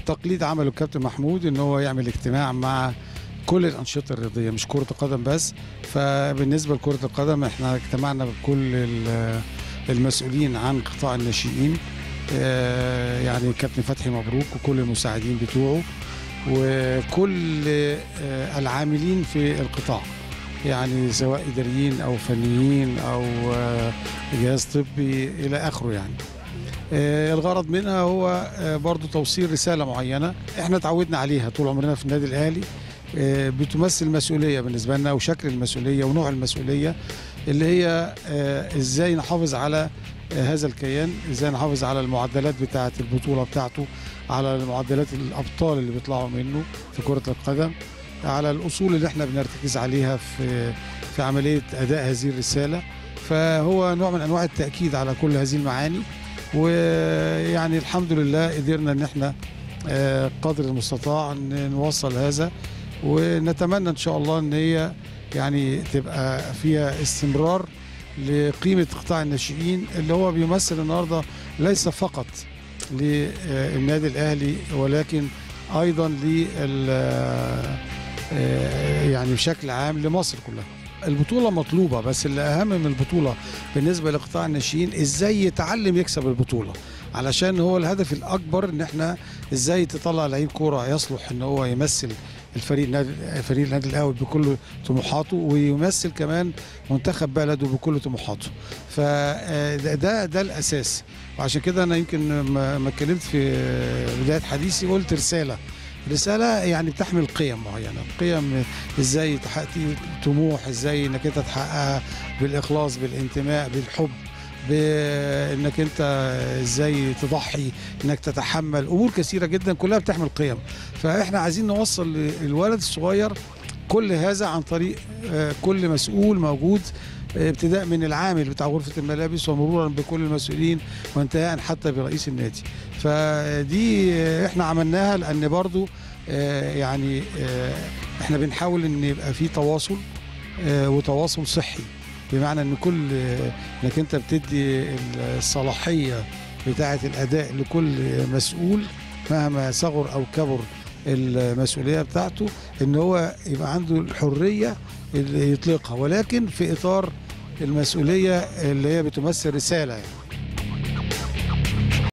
بالتقليد عمله الكابتن محمود ان هو يعمل اجتماع مع كل الانشطه الرياضيه مش كره القدم بس فبالنسبه لكره القدم احنا اجتمعنا بكل ال- المسؤولين عن قطاع الناشئين آه، يعني كابتن فتحي مبروك وكل المساعدين بتوعه وكل آه، العاملين في القطاع يعني سواء اداريين او فنيين او آه، جهاز طبي الى اخره يعني آه، الغرض منها هو آه، برضو توصيل رساله معينه احنا اتعودنا عليها طول عمرنا في النادي الاهلي آه، بتمثل مسؤوليه بالنسبه لنا وشكل المسؤوليه ونوع المسؤوليه اللي هي آه، ازاي نحافظ على آه، هذا الكيان ازاي نحافظ على المعدلات بتاعه البطوله بتاعته على المعدلات الابطال اللي بيطلعوا منه في كره القدم على الاصول اللي احنا بنرتكز عليها في في عمليه اداء هذه الرساله فهو نوع من انواع التاكيد على كل هذه المعاني ويعني الحمد لله قدرنا ان احنا آه، قدر المستطاع ان نوصل هذا ونتمنى ان شاء الله ان هي يعني تبقى فيها استمرار لقيمه قطاع الناشئين اللي هو بيمثل النهارده ليس فقط للنادي الاهلي ولكن ايضا لل آه، يعني بشكل عام لمصر كلها البطوله مطلوبه بس اللي اهم من البطوله بالنسبه لقطاع الناشئين ازاي يتعلم يكسب البطوله علشان هو الهدف الاكبر ان احنا ازاي تطلع لعيب كوره يصلح ان هو يمثل الفريق النادي فريق النادي الاهلي بكل طموحاته ويمثل كمان منتخب بلده بكل طموحاته فده ده, ده الاساس وعشان كده انا يمكن ما ما اتكلمت في بدايه حديثي قلت رساله رساله يعني بتحمل قيم معينه قيم ازاي تحقق طموح ازاي انك انت تحققها بالاخلاص بالانتماء بالحب بانك انت ازاي تضحي انك تتحمل امور كثيره جدا كلها بتحمل قيم فاحنا عايزين نوصل للولد الصغير كل هذا عن طريق آه، كل مسؤول موجود آه، ابتداء من العامل بتاع غرفه الملابس ومرورا بكل المسؤولين وانتهاء حتى برئيس النادي فدي آه، احنا عملناها لان برضو آه، يعني آه، احنا بنحاول ان يبقى في تواصل آه، وتواصل صحي بمعنى ان كل آه، انك انت بتدي الصلاحيه بتاعه الاداء لكل مسؤول مهما صغر او كبر المسؤوليه بتاعته ان هو يبقى عنده الحريه اللي يطلقها ولكن في اطار المسؤوليه اللي هي بتمثل رساله يعني